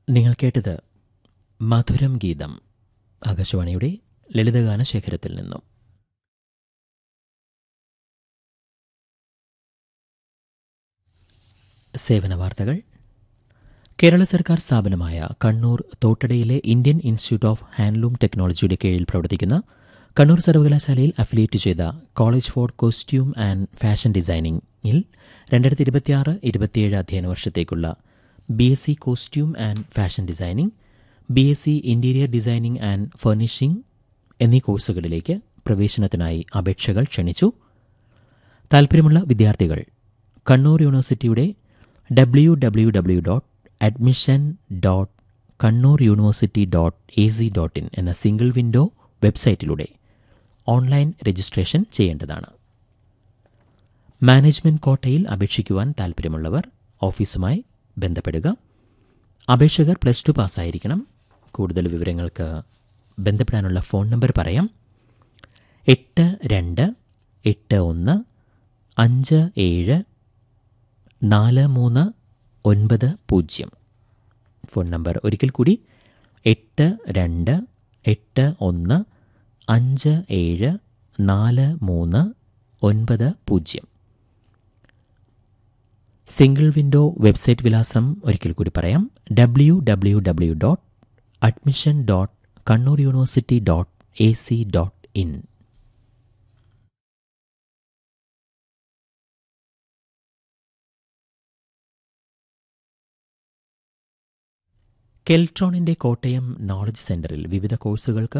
നിങ്ങൾ കേട്ടത് മധുരം ഗീതം ആകാശവാണിയുടെ ലളിതഗാന ശേഖരത്തിൽ നിന്നും സേവന വാർത്തകൾ കേരള സർക്കാർ സ്ഥാപനമായ കണ്ണൂർ തോട്ടടയിലെ ഇന്ത്യൻ ഇൻസ്റ്റിറ്റ്യൂട്ട് ഓഫ് ഹാൻഡ്ലൂം ടെക്നോളജിയുടെ കീഴിൽ പ്രവർത്തിക്കുന്ന കണ്ണൂർ സർവകലാശാലയിൽ അഫിലിയേറ്റ് ചെയ്ത college for costume and fashion ഡിസൈനിങ്ങിൽ രണ്ടായിരത്തി ഇരുപത്തിയാറ് ഇരുപത്തിയേഴ് അധ്യയന വർഷത്തേക്കുള്ള B S C costume and fashion designing B S C interior designing and furnishing എന്നീ കോഴ്സുകളിലേക്ക് പ്രവേശനത്തിനായി അപേക്ഷകൾ ക്ഷണിച്ചു താൽപ്പര്യമുള്ള വിദ്യാർത്ഥികൾ കണ്ണൂർ യൂണിവേഴ്സിറ്റിയുടെ W W W dot admission dot Kannur university dot A C dot in എന്ന സിംഗിൾ വിൻഡോ വെബ്സൈറ്റിലൂടെ ഓൺലൈൻ രജിസ്ട്രേഷൻ ചെയ്യേണ്ടതാണ് മാനേജ്മെന്റ് കോട്ടയിൽ അപേക്ഷിക്കുവാൻ താൽപ്പര്യമുള്ളവർ ഓഫീസുമായി ബന്ധപ്പെടുക അപേക്ഷകർ പ്ലസ് ടു പാസ്സായിരിക്കണം കൂടുതൽ വിവരങ്ങൾക്ക് ബന്ധപ്പെടാനുള്ള ഫോൺ നമ്പർ പറയാം എട്ട് രണ്ട് എട്ട് ഒന്ന് അഞ്ച് ഏഴ് നാല് മൂന്ന് ഒൻപത് പൂജ്യം ഫോൺ നമ്പർ ഒരിക്കൽ കൂടി എട്ട് രണ്ട് എട്ട് ഒന്ന് അഞ്ച് ഏഴ് നാല് മൂന്ന് ഒൻപത് പൂജ്യം സിംഗിൾ വിൻഡോ വെബ്സൈറ്റ് വിലാസം ഒരിക്കൽ കൂടി പറയാം W W W dot admission dot Kannur university dot A C dot in കെൽട്രോണിന്റെ കോട്ടയം നോളജ് സെന്ററിൽ വിവിധ കോഴ്സുകൾക്ക്